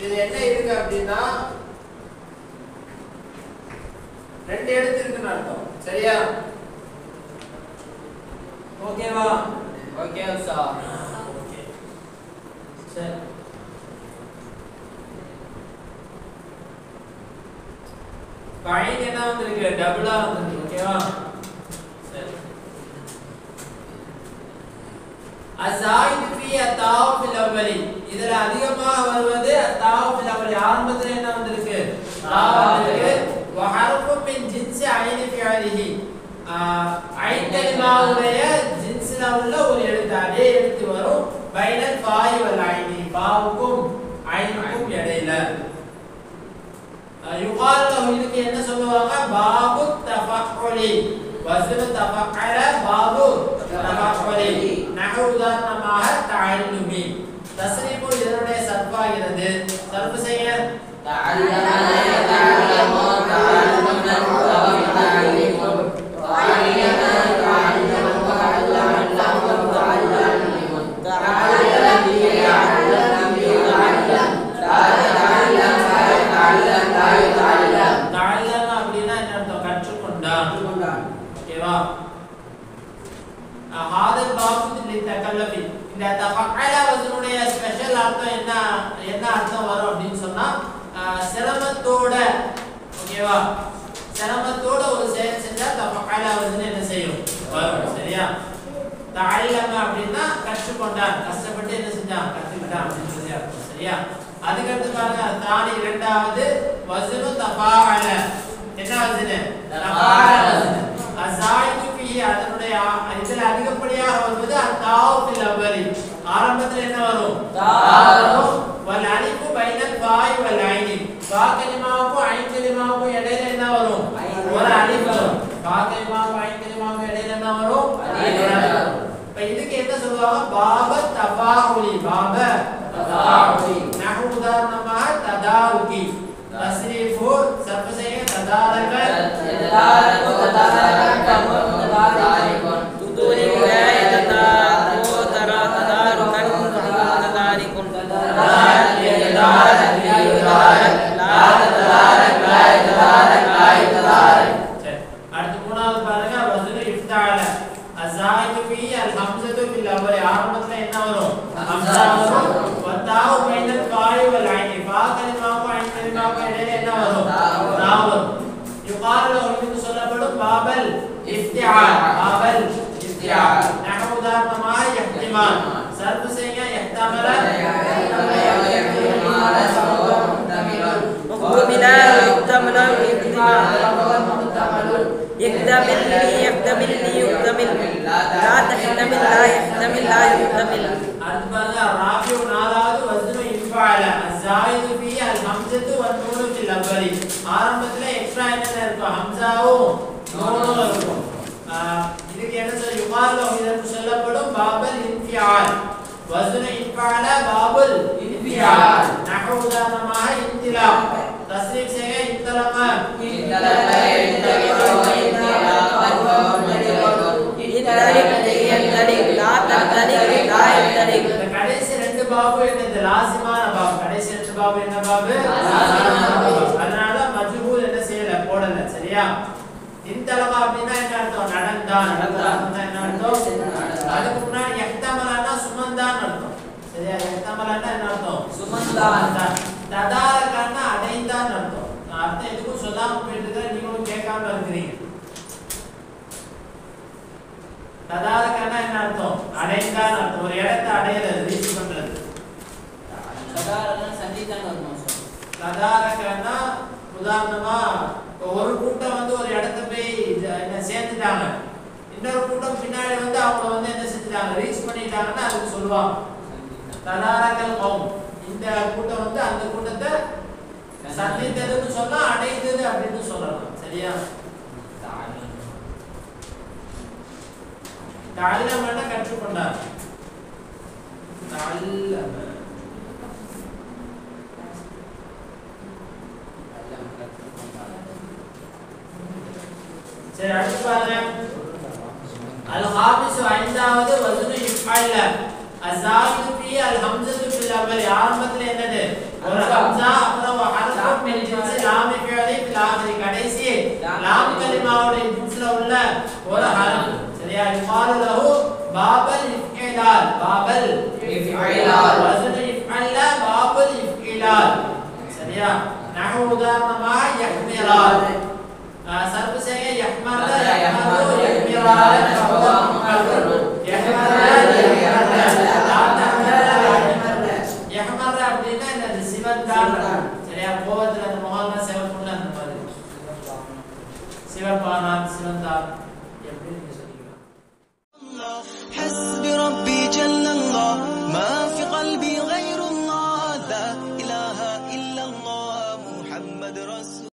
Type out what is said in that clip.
இது என்ன இருக்கு அப்படின்னா ரெண்டு எழுத்து இருக்குன்னு அர்த்தம் சரியா ஓகேவா ஓகே சார் ஓகே சரி பழைய என்ன வந்திருக்கு டபுளா வந்திருக்கு ஓகேவா சரி அசாயித் ஃபி அத்தாவ் ஃபில் அவ்வலி இதுல அதிகமாக வருவது அத்தாவ் ஃபில் அவ்வலி ஆரம்பத்துல என்ன வந்திருக்கு தாவ் வந்திருக்கு வ ஹர்ஃபும் மின் ஜின்ஸி ஐனி ஃபிஅலிஹி ஐன் கலிமாவுடைய ஜின்ஸ்ல உள்ள ஒரு எழுத்து அதே எழுத்து வரும் பைனல் ஃபாய் வல் ஐனி ஃபாவுக்கும் ஐனுக்கும் இடையில யுகால் லஹு இதுக்கு என்ன சொல்லுவாங்க பாபு தஃபக்குலி வஸ்னு தஃபக்கல பாபு தஃபக்குலி நஹு உதாரணமாக தஅல்லுமி தஸ்ரீபு இதனுடைய சர்ஃபாகிறது சர்ஃப் செய்ய تعلمنا يتعلم تعلمنا وتعلم وعلم تعلم وعلم تعلم تعلم يعلم يتعلم لا تتعلم لا يتعلم لا يتعلم தஅல்லம அப்படின்னா என்ன அர்த்தம் கற்றுக்கொண்டான் ஓகேவா ஹாதல் பாபு லித்தகல்லபி இந்த தஃபக்கல வசனுடைய ஸ்பெஷல் அர்த்தம் என்ன என்ன அர்த்தம் வரும் அப்படின்னு சொன்னா அஹ், சிரமத்தோட ஓகேவா சிரமத்தோட ஒரு செயல் செஞ்சா தஃபக்கல வசன் என்ன செய்யும் வரும் சரியா தஅல்லம அப்படின்னா கற்றுக்கொண்டான் கஷ்டப்பட்டு என்ன செஞ்சான் கத்துக்கிட்டான் அப்படின்னு சொல்லி அர்த்தம் சரியா அதுக்கடுத்து பாருங்க தானி இரண்டாவது வசனு தஃபாஅல என்ன வசனு தஃபாஅல வசனு அசாயிது ஃபீஹி அதனுடைய ஆ- இதுல அதிகப்படியாக வருவது அத்தாவு ஃபில் அவ்வலி ஆரம்பத்துல என்ன வரும் தாவ். வரும் வல் அலிஃபு பைனல் ஃபாய் வல் ஐனி ஃபா கலிமாவுக்கும் ஐன் கலிமாவுக்கும் இடையில என்ன வரும் ஐன் ஒரு அலிஃப் வரும் ஃபா கலிமாவுக்கும் ஐன் கலிமாவுக்கும் இடையில என்ன வரும் அலிஃப் ஒரு அலிஃப் வரும். இப்ப இதுக்கு என்ன சொல்லுவாங்க பாப தபாஹுலி பாப தபாஹுலி. நஹு உதாரணமாக ததாருகி தஸ்ரீஃபு சர்ஃப் செய்ய ததாரக يتدارك وتدارك وتدارك تدرك لا يتدارك ترى تداركا تدارك تدارك يتدارك لا يتدارك لا تتدارك لا يتدارك لا يتدارك சரி. அடுத்து மூணாவது பாருங்க வஸ்னு இஃப்தால அஸாயிது ஃபீ அல் ஹம்ஸத்து ஃபில் அவ்வலி ஆரம்பத்துல என்ன வரும் ஹம்ஸா வரும் வத்தாவு பைனல் ஃபாய் வல் ஐனி ஃபா கலிமாவுக்கும் ஐன் கலிமாவுக்கும் இடையில என்ன வரும் தா வரும். தா வரும் யுகால் லஹு இதுக்கு சொல்லப்படும் பாபல் இஃப்திஆல் பாபல் இஃப்திஆல் நஹு உதாரணமாக இஹ்திமால் சர்ஃப் செய்ய இஹ்தமல وقبل يحتمل يحتمل لي يحتمل لي يحتمل لا تحتمل لا يحتمل لا يحتمل அடுத்து பாருங்க ராபிஉ நாலாவது வஸ்னு இன்ஃபால அஸாயிது ஃபீ அல் ஹம்ஸத்து வன் நூனு ஃபில் அவ்வலி ஆரம்பத்துல எக்ஸ்ட்ரா என்ன இருக்கும் ஹம்ஸாவும் நூனும் இருக்கும் ஆஹ் இதுக்கு என்ன சொல்ல யுகால் லஹு இதற்கு சொல்லப்படும் பாபல் இன்ஃபியால் வஸ்னு இன்ஃபால பாபுல் இன்ஃபியால் நஹு உதாரணமாக இன்திலா தஸ்ரீஃப் செய்ய இன்தலம يندلق يندلق لا تندلق لا يندلق இந்த கடைசி ரெண்டு பாபு என்னது லாசிமான பாபு கடைசி ரெண்டு பாபு என்ன பாபு லாசிமான பாபு. அதனால மஜ்ஹூல் என்ன செய்யல போடல சரியா இன்தலமா அப்படின்னா என்ன அர்த்தம் நடந்தான் நடந்தான். நடந்தான் என்ன அர்த்தம் நடந்தான். அதுக்கு முன்னாடி எக்தமலானா சுமந்தான் அர்த்தம் சரியா எக்தமலானா என்ன அர்த்தம் சுமந்தான். ததாரகான்னா அடைந்தான் அர்த்தம் நான் அர்த்தம் எதுக்கும் சொல்லாம போயிட்டு இருக்கிறேன் நீங்களும் கேட்காம இருக்கிறீங்க ததாரகான்னா என்ன அர்த்தம் அடைந்தான் அர்த்தம் ஒரு இடத்தை அடையிறது ரீச் பண்றது ததாரகன்னா உதாரணமா இப்ப ஒரு கூட்டம் வந்து ஒரு இடத்த போய் இது- என்ன சேர்ந்துட்டாங்க இன்னொரு கூட்டம் பின்னாடி வந்து அவங்க வந்து என்ன செஞ்சுட்டாங்க ரீச் பண்ணிட்டாங்கன்னா அதுக்கு சொல்லுவாங்க ததாரகல் கௌம் இந்த கூட்டம் வந்து அந்த கூட்டத்தை சந்தித்ததுன்னு சொன்னா அடைந்தது அப்படின்னு சொல்லலாம் சரியா தாழ்லமன கற்றுக்கொண்டார் தாழ்லம சரி அடுத்து பாருங்க அல் ஹாபிஸ் ஐந்தாவது வஸ்னு இஃபஅல அஸாயிது ஃபீ அல் ஹம்ஸத்து ஃபில் அவ்வல் ஆரம்பத்துல என்னது ஒரு ஹம்சா அப்புறம் ஒரு ஹர்ஃப் மின் ஜின்ஸ் லாம் ஃபியலி ஃபில் ஆഖിരി கடைசி லாம் கலிமாவுடைய ஜின்ஸ்ல உள்ள ஒரு ஹர்ஃப் சரியா யுமாலு லஹு பாபல் இஃப்இலால் பாபல் இஃப்இலால். வஸ்ன் இஃப்அல்ல பாபல் இஃப்இலால் சரியா நஹு உதாரணமா யஹ்மிரால் சர்ஃப் செய்ய யஹ்மர யஹ்மரு யஹ்மிரால் ஃபஹுவ முகர்ரு யஹ்மர யஹ்மர லா தஹ்மர லா யஹ்மர யஹ்மர அப்படின்னா என்னது சிவந்தான் சரியா கோவத்துல அந்த முகம்லாம் சிவப்புன்னு அந்த மாதிரி சிவப்பானான் சிவந்தான் எப்படி நீங்க சொல்லிக்கலாம் حسبي ربي